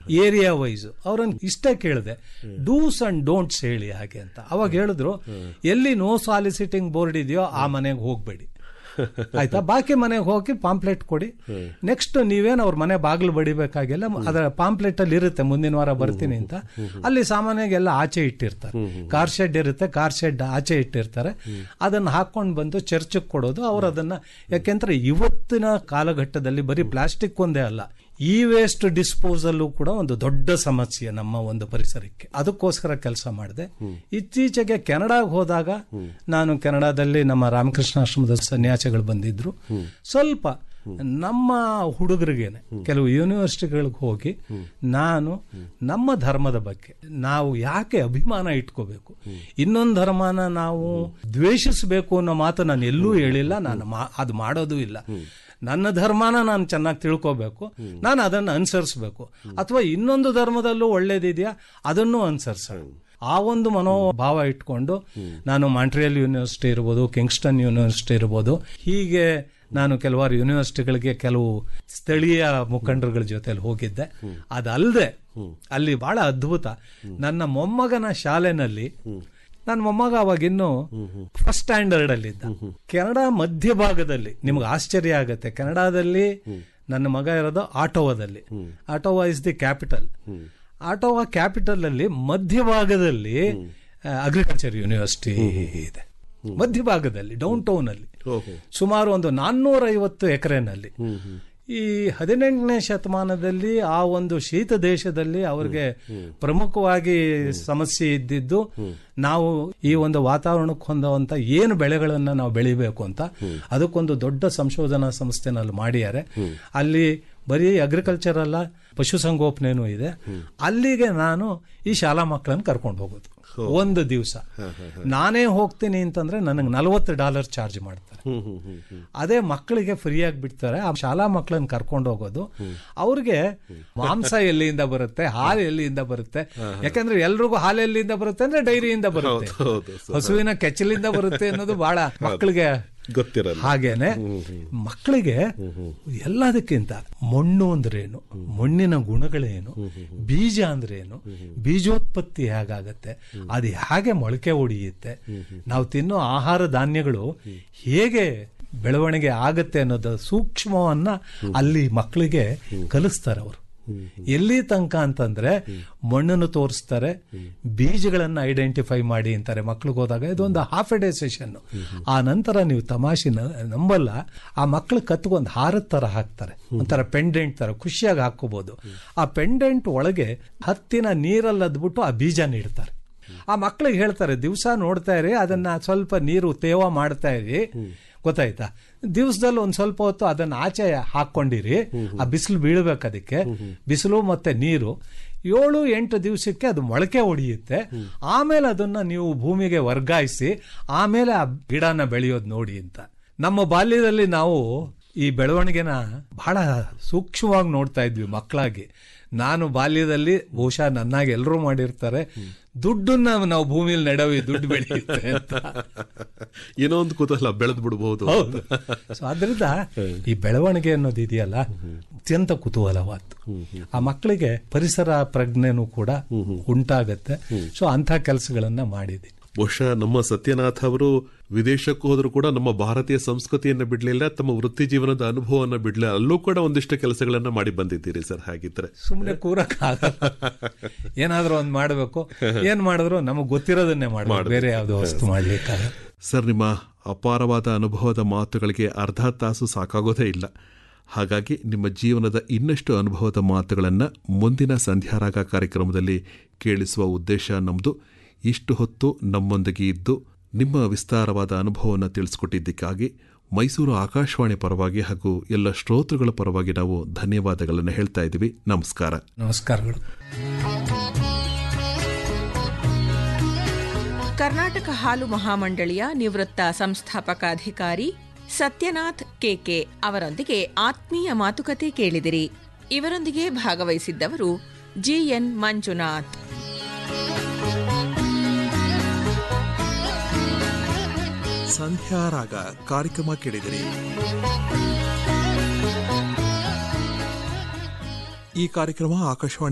area wise ಅವ್ರನ್ನ ಇಷ್ಟೇ ಕೇಳಿದೆ ಡೂಸ್ ಅಂಡ್ ಡೋಂಟ್ಸ್ ಹೇಳಿ ಹಾಗೆ ಅಂತ ಅವಾಗ ಹೇಳಿದ್ರು ಎಲ್ಲಿ ನೋ ಸಾಲಿಸಿಟಿಂಗ್ ಬೋರ್ಡ್ ಇದೆಯೋ ಆ ಮನೆಗೆ ಹೋಗ್ಬೇಡಿ ಆಯ್ತಾ ಬಾಕಿ ಮನೆಗೆ ಹೋಗಿ ಪಾಂಪ್ಲೆಟ್ ಕೊಡಿ ನೆಕ್ಸ್ಟ್ ನೀವೇನು ಅವ್ರ ಮನೆ ಬಾಗಿಲು ಬಡಿಬೇಕಾಗಿಲ್ಲ ಅದರ ಪಾಂಪ್ಲೆಟ್ ಅಲ್ಲಿ ಇರುತ್ತೆ ಮುಂದಿನ ವಾರ ಬರ್ತೀನಿ ಅಂತ ಅಲ್ಲಿ ಸಾಮಾನ್ಯವಾಗಿ ಎಲ್ಲ ಆಚೆ ಇಟ್ಟಿರ್ತಾರೆ ಕಾರ್ ಶೆಡ್ ಇರುತ್ತೆ ಕಾರ್ ಶೆಡ್ ಆಚೆ ಇಟ್ಟಿರ್ತಾರೆ ಅದನ್ನ ಹಾಕೊಂಡು ಬಂದು ಚರ್ಚ್ಗೆ ಕೊಡೋದು ಅವ್ರು ಅದನ್ನ ಯಾಕೆಂದ್ರೆ ಇವತ್ತಿನ ಕಾಲಘಟ್ಟದಲ್ಲಿ ಬರೀ ಪ್ಲಾಸ್ಟಿಕ್ ಒಂದೇ ಅಲ್ಲ ಈ ವೇಸ್ಟ್ ಡಿಸ್ಪೋಸಲ್ಲು ಕೂಡ ಒಂದು ದೊಡ್ಡ ಸಮಸ್ಯೆ ನಮ್ಮ ಒಂದು ಪರಿಸರಕ್ಕೆ ಅದಕ್ಕೋಸ್ಕರ ಕೆಲಸ ಮಾಡಿದೆ ಇತ್ತೀಚೆಗೆ ಕೆನಡಾಗೆ ಹೋದಾಗ ನಾನು ಕೆನಡಾದಲ್ಲಿ ನಮ್ಮ ರಾಮಕೃಷ್ಣಾಶ್ರಮದ ಸನ್ಯಾಸಿಗಳು ಬಂದಿದ್ರು ಸ್ವಲ್ಪ ನಮ್ಮ ಹುಡುಗರಿಗೇನೆ ಕೆಲವು ಯೂನಿವರ್ಸಿಟಿಗಳಿಗೆ ಹೋಗಿ ನಾನು ನಮ್ಮ ಧರ್ಮದ ಬಗ್ಗೆ ನಾವು ಯಾಕೆ ಅಭಿಮಾನ ಇಟ್ಕೋಬೇಕು ಇನ್ನೊಂದು ಧರ್ಮನ ನಾವು ದ್ವೇಷಿಸಬೇಕು ಅನ್ನೋ ಮಾತು ನಾನು ಎಲ್ಲೂ ಹೇಳಿಲ್ಲ ನಾನು ಮಾ- ಅದು ಮಾಡೋದು ಇಲ್ಲ ನನ್ನ ಧರ್ಮನ ನಾನು ಚೆನ್ನಾಗಿ ತಿಳ್ಕೋಬೇಕು ನಾನು ಅದನ್ನು ಅನುಸರಿಸಬೇಕು ಅಥವಾ ಇನ್ನೊಂದು ಧರ್ಮದಲ್ಲೂ ಒಳ್ಳೇದಿದೆಯಾ ಅದನ್ನು ಅನುಸರಿಸೋಣ ಆ ಒಂದು ಮನೋಭಾವ ಇಟ್ಕೊಂಡು ನಾನು ಮಾಂಟ್ರಿಯಲ್ ಯೂನಿವರ್ಸಿಟಿ ಇರ್ಬೋದು ಕಿಂಗ್ಸ್ಟನ್ ಯೂನಿವರ್ಸಿಟಿ ಇರ್ಬೋದು ಹೀಗೆ ನಾನು ಕೆಲವಾರು ಯೂನಿವರ್ಸಿಟಿಗಳಿಗೆ ಕೆಲವು ಸ್ಥಳೀಯ ಮುಖಂಡರುಗಳ ಜೊತೆಲಿ ಹೋಗಿದ್ದೆ ಅದಲ್ಲದೆ ಅಲ್ಲಿ ಬಹಳ ಅದ್ಭುತ ನನ್ನ ಮೊಮ್ಮಗನ ಶಾಲೆನಲ್ಲಿ ನನ್ನ ಮೊಮ್ಮಗ ಅವಾಗ ಇನ್ನು ಫಸ್ಟ್ ಸ್ಟ್ಯಾಂಡರ್ಡ್ ಅಲ್ಲಿ ಇದ್ದ ಕೆನಡಾ ಮಧ್ಯಭಾಗದಲ್ಲಿ ನಿಮ್ಗೆ ಆಶ್ಚರ್ಯ ಆಗತ್ತೆ ಕೆನಡಾದಲ್ಲಿ ನನ್ನ ಮಗ ಇರೋದು ಆಟೋವಾದಲ್ಲಿ Ottawa is the capital Ottawa capital ಅಲ್ಲಿ ಮಧ್ಯಭಾಗದಲ್ಲಿ ಅಗ್ರಿಕಲ್ಚರ್ ಯೂನಿವರ್ಸಿಟಿ ಇದೆ ಮಧ್ಯಭಾಗದಲ್ಲಿ ಡೌನ್ ಟೌನ್ ಅಲ್ಲಿ ಸುಮಾರು ಒಂದು ನಾನ್ನೂರ ಐವತ್ತು ಎಕರೆನಲ್ಲಿ ಈ ಹದಿನೆಂಟನೇ ಶತಮಾನದಲ್ಲಿ ಆ ಒಂದು ಶೀತ ದೇಶದಲ್ಲಿ ಅವ್ರಿಗೆ ಪ್ರಮುಖವಾಗಿ ಸಮಸ್ಯೆ ಇದ್ದಿದ್ದು ನಾವು ಈ ಒಂದು ವಾತಾವರಣಕ್ಕೆ ಹೊಂದುವಂತ ಏನು ಬೆಳೆಗಳನ್ನ ನಾವು ಬೆಳಿಬೇಕು ಅಂತ ಅದಕ್ಕೊಂದು ದೊಡ್ಡ ಸಂಶೋಧನಾ ಸಂಸ್ಥೆನಲ್ಲಿ ಮಾಡಿದ್ದಾರೆ ಅಲ್ಲಿ ಬರೀ ಅಗ್ರಿಕಲ್ಚರ್ ಅಲ್ಲ ಪಶುಸಂಗೋಪನೆನೂ ಇದೆ ಅಲ್ಲಿಗೆ ನಾನು ಈ ಶಾಲಾ ಮಕ್ಕಳನ್ನು ಕರ್ಕೊಂಡು ಹೋಗೋದು ಒಂದು ದಿವಸ ನಾನೇ ಹೋಗ್ತೀನಿ ಅಂತಂದ್ರೆ ನನಗೆ ನಲವತ್ತು ಡಾಲರ್ ಚಾರ್ಜ್ ಮಾಡ್ತಾರೆ ಅದೇ ಮಕ್ಕಳಿಗೆ ಫ್ರೀಯಾಗಿ ಬಿಡ್ತಾರೆ ಆ ಶಾಲಾ ಮಕ್ಕಳನ್ನ ಕರ್ಕೊಂಡು ಹೋಗೋದು ಅವ್ರಿಗೆ ಮಾಂಸ ಎಲ್ಲಿಂದ ಬರುತ್ತೆ ಹಾಲು ಎಲ್ಲಿಂದ ಬರುತ್ತೆ ಯಾಕಂದ್ರೆ ಎಲ್ರಿಗೂ ಹಾಲು ಎಲ್ಲಿಂದ ಬರುತ್ತೆ ಅಂದ್ರೆ ಡೈರಿಯಿಂದ ಬರುತ್ತೆ ಹಸುವಿನ ಕೆಚ್ಚಲಿಂದ ಬರುತ್ತೆ ಅನ್ನೋದು ಬಹಳ ಮಕ್ಕಳಿಗೆ ಗೊತ್ತಿರಲ್ಲ ಹಾಗೇನೆ ಮಕ್ಕಳಿಗೆ ಎಲ್ಲದಕ್ಕಿಂತ ಮಣ್ಣು ಅಂದ್ರೇನು ಮಣ್ಣಿನ ಗುಣಗಳೇನು ಬೀಜ ಅಂದ್ರೇನು ಬೀಜೋತ್ಪತ್ತಿ ಹೇಗಾಗತ್ತೆ ಅದು ಹೇಗೆ ಮೊಳಕೆ ಹೊಡೆಯುತ್ತೆ ನಾವು ತಿನ್ನೋ ಆಹಾರ ಧಾನ್ಯಗಳು ಹೇಗೆ ಬೆಳವಣಿಗೆ ಆಗತ್ತೆ ಅನ್ನೋದು ಸೂಕ್ಷ್ಮವನ್ನ ಅಲ್ಲಿ ಮಕ್ಕಳಿಗೆ ಕಲಿಸ್ತಾರೆ ಅವರು ಎಲ್ಲಿ ತನಕ ಅಂತಂದ್ರೆ ಮಣ್ಣನ್ನು ತೋರಿಸ್ತಾರೆ ಬೀಜಗಳನ್ನ ಐಡೆಂಟಿಫೈ ಮಾಡಿ ಅಂತಾರೆ ಮಕ್ಳಿಗೆ ಹೋದಾಗ ಇದೊಂದು ಹಾಫ್ ಎ ಡೇ ಸೆಷನ್ ಆ ನಂತರ ನೀವು ತಮಾಷೆ ನ- ನಂಬಲ್ಲ ಆ ಮಕ್ಳು ಕತ್ಕೊಂದು ಹಾರದ ತರ ಹಾಕ್ತಾರೆ ಒಂಥರ ಪೆಂಡೆಂಟ್ ತರ ಖುಷಿಯಾಗಿ ಹಾಕೋಬಹುದು ಆ ಪೆಂಡೆಂಟ್ ಒಳಗೆ ಹತ್ತಿನ ನೀರಲ್ಲಿ ಅದ್ಬಿಟ್ಟು ಆ ಬೀಜ ನೀಡ್ತಾರೆ ಆ ಮಕ್ಳಿಗೆ ಹೇಳ್ತಾರೆ ದಿವಸ ನೋಡ್ತಾ ಇರಿ ಅದನ್ನ ಸ್ವಲ್ಪ ನೀರು ತೇವ ಮಾಡ್ತಾ ಇರಿ ಗೊತ್ತಾಯ್ತಾ ದಿವಸದಲ್ಲಿ ಒಂದ್ ಸ್ವಲ್ಪ ಹೊತ್ತು ಅದನ್ನ ಆಚೆ ಹಾಕೊಂಡಿರಿ ಆ ಬಿಸಿಲು ಬೀಳ್ಬೇಕು ಅದಕ್ಕೆ ಬಿಸಿಲು ಮತ್ತೆ ನೀರು ಏಳು ಎಂಟು ದಿವಸಕ್ಕೆ ಅದು ಮೊಳಕೆ ಹೊಡೆಯುತ್ತೆ ಆಮೇಲೆ ಅದನ್ನ ನೀವು ಭೂಮಿಗೆ ವರ್ಗಾಯಿಸಿ ಆಮೇಲೆ ಆ ಗಿಡನ ಬೆಳೆಯೋದು ನೋಡಿ ಅಂತ ನಮ್ಮ ಬಾಲ್ಯದಲ್ಲಿ ನಾವು ಈ ಬೆಳವಣಿಗೆನ ಬಹಳ ಸೂಕ್ಷ್ಮವಾಗಿ ನೋಡ್ತಾ ಇದ್ವಿ ಮಕ್ಕಳಾಗಿ ನಾನು ಬಾಲ್ಯದಲ್ಲಿ ಬಹುಶಃ ನನ್ನಾಗಿ ಎಲ್ಲರೂ ಮಾಡಿರ್ತಾರೆ ದುಡ್ಡನ್ನ ನಾವು ಭೂಮಿಯಲ್ಲಿ ನೆಡವಿ ದುಡ್ಡು ಬೆಳೆಯುತ್ತೆ ಅಂತ ಏನೋ ಒಂದು ಕುತೂಹಲ ಬೆಳೆದ್ ಬಿಡಬಹುದು ಹೌದು ಸೊ ಅದರಿಂದ ಈ ಬೆಳವಣಿಗೆ ಅನ್ನೋದು ಇದೆಯಲ್ಲ ಅತ್ಯಂತ ಕುತೂಹಲವಾದ್ದು ಆ ಮಕ್ಕಳಿಗೆ ಪರಿಸರ ಪ್ರಜ್ಞೆನೂ ಕೂಡ ಉಂಟಾಗತ್ತೆ ಸೊ ಅಂಥ ಕೆಲಸಗಳನ್ನ ಮಾಡಿದ್ದೀನಿ ಬಹುಶಃ ನಮ್ಮ ಸತ್ಯನಾಥ್ ಅವರು ವಿದೇಶಕ್ಕೂ ಹೋದ್ರು ಕೂಡ ನಮ್ಮ ಭಾರತೀಯ ಸಂಸ್ಕೃತಿಯನ್ನ ಬಿಡ್ಲಿಲ್ಲ ತಮ್ಮ ವೃತ್ತಿ ಜೀವನದ ಅನುಭವವನ್ನ ಬಿಡ್ಲಿಲ್ಲ ಅಲ್ಲೂ ಕೂಡ ಒಂದಿಷ್ಟು ಕೆಲಸಗಳನ್ನ ಮಾಡಿ ಬಂದಿದ್ದೀರಿ ಸರ್ ಹಾಗಿದ್ರೆ ಸುಮ್ಮನೆ ಕೂರಕ್ ಆಗಲ್ಲ ಏನಾದ್ರೂ ಒಂದ್ ಮಾಡಬೇಕು ಏನ್ ಮಾಡಿದ್ರು ನಮಗ್ ಗೊತ್ತಿರೋದನ್ನೇ ಮಾಡ್ಬೇಕು ಬೇರೆ ಯಾವ್ದು ವಸ್ತು ಮಾಡ್ಲಿಕ್ಕಾಗಲ್ಲ ಸರ್ ನಿಮ್ಮ ಅಪಾರವಾದ ಅನುಭವದ ಮಾತುಗಳಿಗೆ ಅರ್ಧ ತಾಸು ಸಾಕಾಗೋದೇ ಇಲ್ಲ ಹಾಗಾಗಿ ನಿಮ್ಮ ಜೀವನದ ಇನ್ನಷ್ಟು ಅನುಭವದ ಮಾತುಗಳನ್ನು ಮುಂದಿನ ಸಂಧ್ಯಾರಾಗ ಕಾರ್ಯಕ್ರಮದಲ್ಲಿ ಕೇಳಿಸುವ ಉದ್ದೇಶ ನಮ್ಮದು ಇಷ್ಟು ಹೊತ್ತು ನಮ್ಮೊಂದಿಗೆ ಇದ್ದು ನಿಮ್ಮ ವಿಸ್ತಾರವಾದ ಅನುಭವವನ್ನು ತಿಳಿಸ್ಕೊಟ್ಟಿದ್ದಕ್ಕಾಗಿ ಮೈಸೂರು ಆಕಾಶವಾಣಿ ಪರವಾಗಿ ಹಾಗೂ ಎಲ್ಲ ಶ್ರೋತೃಗಳ ಪರವಾಗಿ ನಾವು ಧನ್ಯವಾದಗಳನ್ನು ಹೇಳ್ತಾ ಇದ್ದೀವಿ ನಮಸ್ಕಾರ ನಮಸ್ಕಾರಗಳು ಕರ್ನಾಟಕ ಹಾಲು ಮಹಾಮಂಡಳಿಯ ನಿವೃತ್ತ ಸಂಸ್ಥಾಪಕ ಅಧಿಕಾರಿ ಸತ್ಯನಾಥ್ ಕೆಕೆ ಅವರೊಂದಿಗೆ ಆತ್ಮೀಯ ಮಾತುಕತೆ ಕೇಳಿದಿರಿ ಇವರೊಂದಿಗೆ ಭಾಗವಹಿಸಿದ್ದವರು ಜಿಎನ್ ಮಂಜುನಾಥ್ ಸಂಧ್ಯಾರಾಗ ಕಾರ್ಯಕ್ರಮ ಕೇಳಿದಿರಿ ಈ ಕಾರ್ಯಕ್ರಮ ಆಕಾಶವಾಣಿ